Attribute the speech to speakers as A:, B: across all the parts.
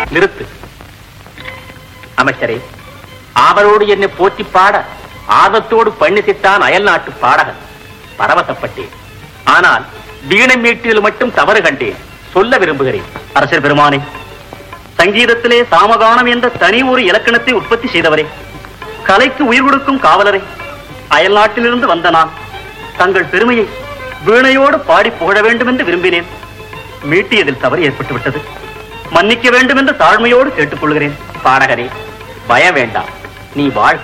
A: நிறுத்து அமைச்சரே அவரோடு என்னை போற்றி பாட ஆர்வத்தோடு பண்ணிசித்தான் அயல் நாட்டு பாடகன் பரவசப்பட்டேன் ஆனால் வீணை மீட்டில் மட்டும் தவறு கண்டேன் சொல்ல விரும்புகிறேன் அரசர் பெருமானே சங்கீதத்திலே சாமகானம் என்ற தனி ஒரு இலக்கணத்தை உற்பத்தி செய்தவரே கலைக்கு உயிர் கொடுக்கும் காவலரே அயல் நாட்டிலிருந்து வந்த நான் தங்கள் பெருமையை வீணையோடு பாடி புகழ வேண்டும் என்று விரும்பினேன் மீட்டியதில் தவறு ஏற்பட்டு விட்டது மன்னிக்க வேண்டும் என்று தாழ்மையோடு கேட்டுக்கொள்கிறேன் பாடகரே பயம் வேண்டாம் நீ வாழ்க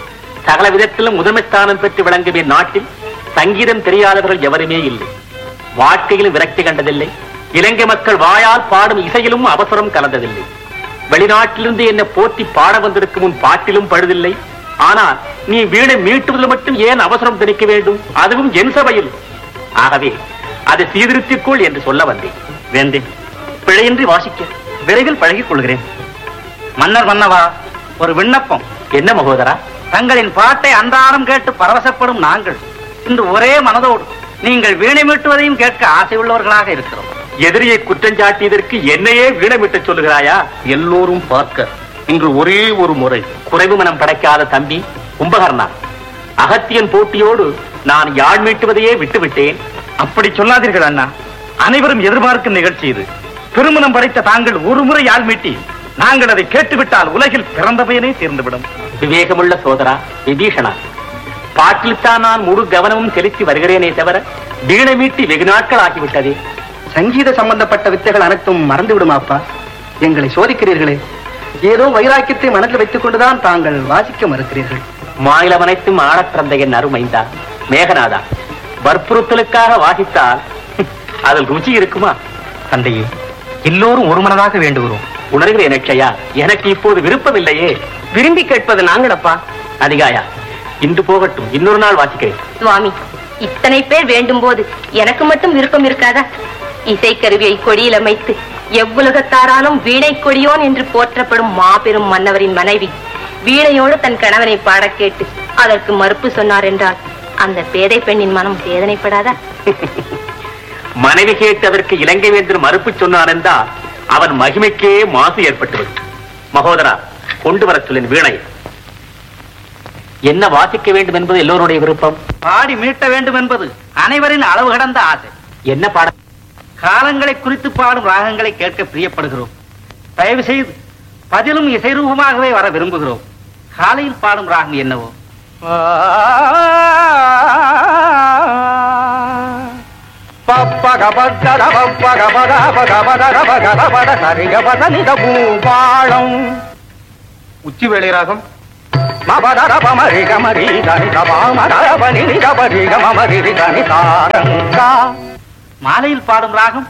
A: சகல விதத்திலும் முதன்மை ஸ்தானம் பெற்று விளங்கும் என் நாட்டில் சங்கீதம் தெரியாதவர்கள் எவருமே இல்லை வாழ்க்கையிலும் விரக்தி கண்டதில்லை இலங்கை மக்கள் வாயால் பாடும் இசையிலும் அவசரம் கலந்ததில்லை வெளிநாட்டிலிருந்து என்னை போற்றி பாட வந்திருக்கும் உன் பாட்டிலும் பழுதில்லை ஆனால் நீ வீணை மீட்டுவதில் மட்டும் ஏன் அவசரம் திணிக்க வேண்டும் அதுவும் என் சபையில் ஆகவே அதை சீர்திருத்திக்கொள் என்று சொல்ல வந்தேன் வேந்தேன் பிழையின்றி வாசிக்க விரைவில் பழகிக் கொள்கிறேன்
B: மன்னர் மன்னவா ஒரு விண்ணப்பம்
A: என்ன மகோதரா
B: தங்களின் பாட்டை அன்றாடம் கேட்டு பரவசப்படும் நாங்கள் இன்று ஒரே மனதோடு நீங்கள் வீணை மீட்டுவதையும் கேட்க ஆசை உள்ளவர்களாக இருக்கிறோம்
A: எதிரியை குற்றஞ்சாட்டியதற்கு என்னையே வீணமிட்டு சொல்லுகிறாயா
C: எல்லோரும் பார்க்க இன்று ஒரே ஒரு முறை
A: குறைவு மனம் படைக்காத தம்பி கும்பகர்ணா அகத்தியன் போட்டியோடு நான் யாழ் மீட்டுவதையே விட்டுவிட்டேன்
B: அப்படி சொல்லாதீர்கள் அண்ணா அனைவரும் எதிர்பார்க்கும் நிகழ்ச்சி இது திருமணம் படைத்த தாங்கள் ஒரு முறை யாழ் மீட்டி நாங்கள் அதை கேட்டுவிட்டால் உலகில் பிறந்த பயனே தீர்ந்துவிடும்
A: விவேகமுள்ள சோதரா விபீஷணா பாட்டில்தான் நான் முழு கவனமும் செலுத்தி வருகிறேனே தவிர வீணை மீட்டி வெகு நாட்கள் ஆகிவிட்டதே
C: சங்கீத சம்பந்தப்பட்ட வித்தைகள் அனைத்தும் மறந்து விடுமாப்பா எங்களை சோதிக்கிறீர்களே ஏதோ வைராக்கியத்தை மனதில் வைத்துக் கொண்டுதான் தாங்கள் வாசிக்க மறுக்கிறீர்கள்
A: மாநிலம் அனைத்தும் ஆடப் பிறந்த என் அருமைந்தா மேகநாதா வற்புறுத்தலுக்காக வாசித்தால் அதில் ருச்சி இருக்குமா
B: தந்தையே எல்லோரும் ஒரு மனதாக வேண்டுகிறோம்
A: உணர்கிறேன் அக்ஷயா எனக்கு இப்போது விருப்பமில்லையே
D: விரும்பி கேட்பது நாங்களப்பா
A: அதிகாயா இன்று போகட்டும் இன்னொரு நாள் வாசிக்கிறேன்
D: சுவாமி இத்தனை பேர் வேண்டும் போது எனக்கு மட்டும் விருப்பம் இருக்காதா இசைக்கருவியை கொடியில் அமைத்து எவ்வுலகத்தாராலும் வீணை கொடியோன் என்று போற்றப்படும் மாபெரும் மன்னவரின் மனைவி வீணையோடு தன் கணவனை பாடக் கேட்டு அதற்கு மறுப்பு சொன்னார் என்றால் அந்த பேதை பெண்ணின் மனம் வேதனைப்படாதா
A: மனைவி கேட்டு அதற்கு இலங்கை வேந்தர் மறுப்பு சொன்னான் என்றால் அவன் மகிமைக்கே மாசு ஏற்பட்டுவிடும் மகோதரா கொண்டு வரச் சொல்லின் வீணை என்ன வாசிக்க வேண்டும் என்பது எல்லோருடைய விருப்பம்
B: பாடி மீட்ட வேண்டும் என்பது அனைவரின் அளவு கடந்த ஆசை
A: என்ன பாட
B: காலங்களை குறித்து பாடும் ராகங்களை கேட்க பிரியப்படுகிறோம் தயவு செய்து பதிலும் இசைரூபமாகவே வர விரும்புகிறோம் காலையில் பாடும் ராகம் என்னவோ
C: உச்சி வேளை ராகம்
B: மாலையில் பாடும் ராகம்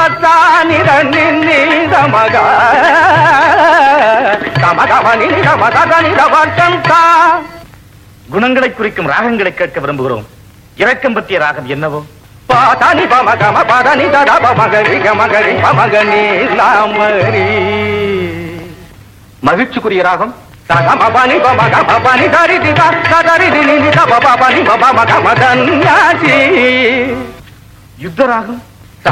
B: குணங்களை குறிக்கும் ராகங்களை கேட்க விரும்புகிறோம் இரக்கம் பற்றிய ராகம் என்னவோ
C: பாதானி பமகம பதனி தட பமகரி கமகரி பமகனி லாமரி மகிழ்ச்சிக்குரிய ராகம் சகம பனி பமகம பனி தரி திதா சதரி தினி நித பப பனி பப மகம தன்யாசி
B: யுத்த ராகம்